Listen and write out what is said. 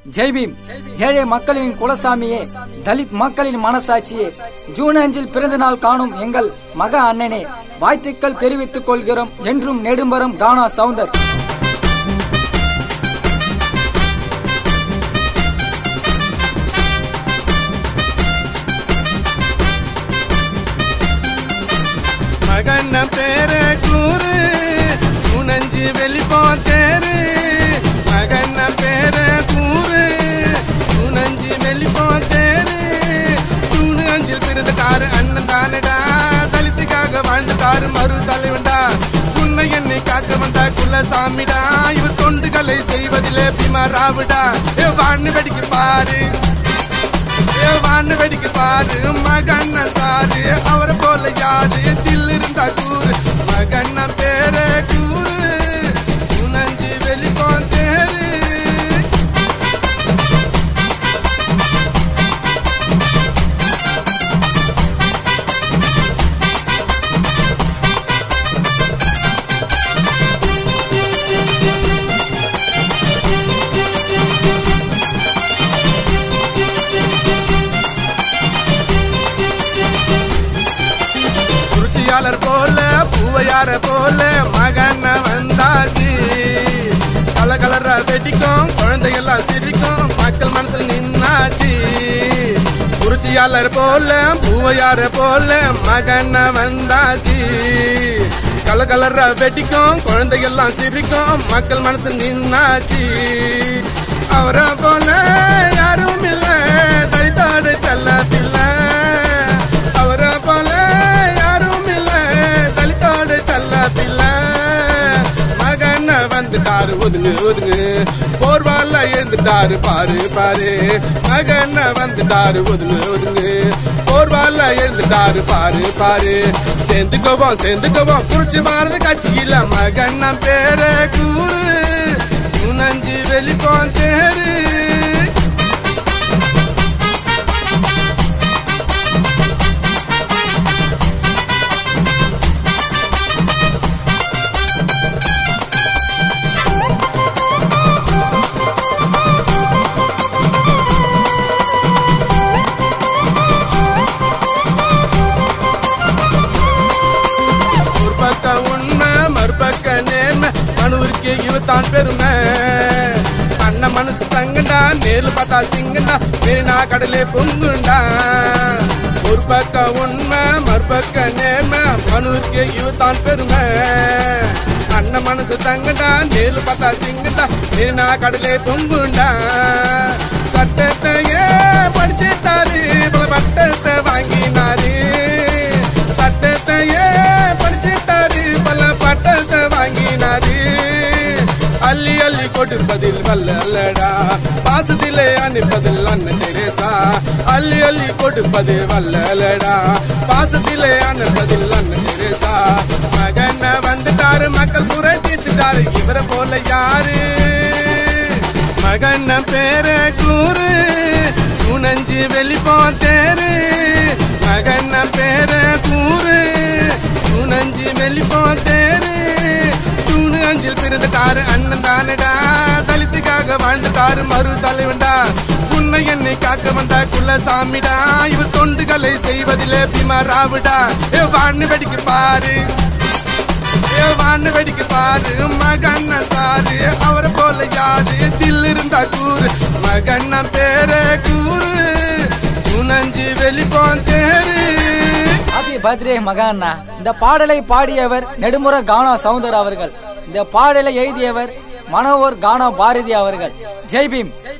ஜெய்பீம் ஏழை மக்களின் குலசாமியே தலித் மக்களின் மனசாட்சியே ஜூன் அஞ்சில் பிறந்த நாள் காணும் எங்கள் மக அண்ணனே வாழ்த்துக்கள் தெரிவித்துக் கொள்கிறோம் என்றும் நெடும்பரம் கானா சவுந்தர் மகன பேர கூறு துணஞ்சி வெளிப்போ தேரு மகன பேர கூறு துணஞ்சி வெளிப்போ தேரு தூணு அஞ்சில் பிறந்துட்டாரு அண்ணன் தானடா தலித்துக்காக வாழ்ந்துட்டாரு மறு தலைவன்டா உன்னை என்னை காக்க வந்தா குலசாமிடா இவர் தொண்டுகளை செய்வதிலே பிமராவுடா ஏ வான்னு வெடிக்கு பாரு வான்னு வெடிக்க பாரு மகன் சாரு அவரை போல யாரு தில் இருந்தா கூறு மகன் பேர கூறு துணஞ்சி வெளிப்போன் தேரு குறிச்சியாளர் போல பூவையார போல மகன் வந்தாச்சு கல கலர வெடிக்கும் குழந்தையெல்லாம் சிரிக்கும் மக்கள் மனசுல நின்னாச்சு குறிச்சியாளர் போல பூவையார போல மகன் வந்தாச்சு கல கலர வெடிக்கும் குழந்தையெல்லாம் சிரிக்கும் மக்கள் மனசு நின்னாச்சு அவரை போல யாரும் இல்ல தலித்தாடு செல்ல பிள்ளை அவரை போல யாரும் இல்ல தலித்தோடு செல்ல பிள்ளை மகன் வந்துட்டாரு ஒதுங்கு ஒதுங்கு போர்வால எழுந்துட்டாரு பாரு பாரு மகன் வந்துட்டாரு ஒதுங்கு ஒதுங்கு போர்வால எழுந்துட்டாரு பாரு பாரு சேர்ந்துக்கோவோம் சேர்ந்துக்கோவோம் குறிச்சு பாரத கட்சியில மகன் பேர கூறு துணஞ்சி வெளிப்போன் தேரு ஒரு பக்கம் உண்மை மறுபக்க நேர்மை மனுவிற்கு இவத்தான் பெருமை அண்ணன் மனசு தங்குண்டா நேர்ல பார்த்தா சிங்கண்டா மெரினா கடலே பொங்குண்டா ஒரு பக்கம் உண்மை மறுபக்க நேர்மை மனுவிற்கு இவத்தான் பெருமை அண்ணன் மனசு தங்குண்டா நேர்ல பார்த்தா சிங்கண்டா மெரினா கடலே பொங்குண்டா சட்டத்தையே படிச்சிட்டாரு பல பட்டத்தை வாங்கினாரு சட்டத்தையே படிச்சிட்டாரு பல பட்டத்தை வாங்கினாரு அள்ளி அள்ளி கொடுப்பதில் வல்லடா பாசத்திலே அனுப்பதில் அண்ணன் தெரேசா அள்ளி அள்ளி கொடுப்பது வல்லடா பாசத்திலே அனுப்பதில் அண்ணன் தெரேசா மகன் வந்துட்டாரு மக்கள் குறை தீர்த்துட்டாரு இவரை போல யாரு மகன் பேர கூறு துணஞ்சி வெளிப்போ தேரு மகன் பேர கூறு துணஞ்சி வெளிப்போ தேரு தூணு அஞ்சில் பிறந்துட்டாரு அண்ணன் தானடா தலித்துக்காக வாழ்ந்துட்டாரு மறு தலைவன்டா உன்னை என்னை காக்க வந்த குலசாமிடா இவர் தொண்டுகளை செய்வதிலே பிமராவுடா ஏ வான்னு வெடிக்க பாரு ஏ வான்னு வெடிக்க பாரு மகன் சாரு அவரை போல யாரு தில் இருந்தா கூறு மகன் பேர கூறு துணஞ்சி வெளிப்போன் தேரு ஹாப்பி பர்த்டே மகா அண்ணா இந்த பாடலை பாடியவர் நெடுமுற கானா சவுந்தர் அவர்கள் இந்த பாடலை எழுதியவர் மனோவர் கானா பாரதி அவர்கள் ஜெய்பீம்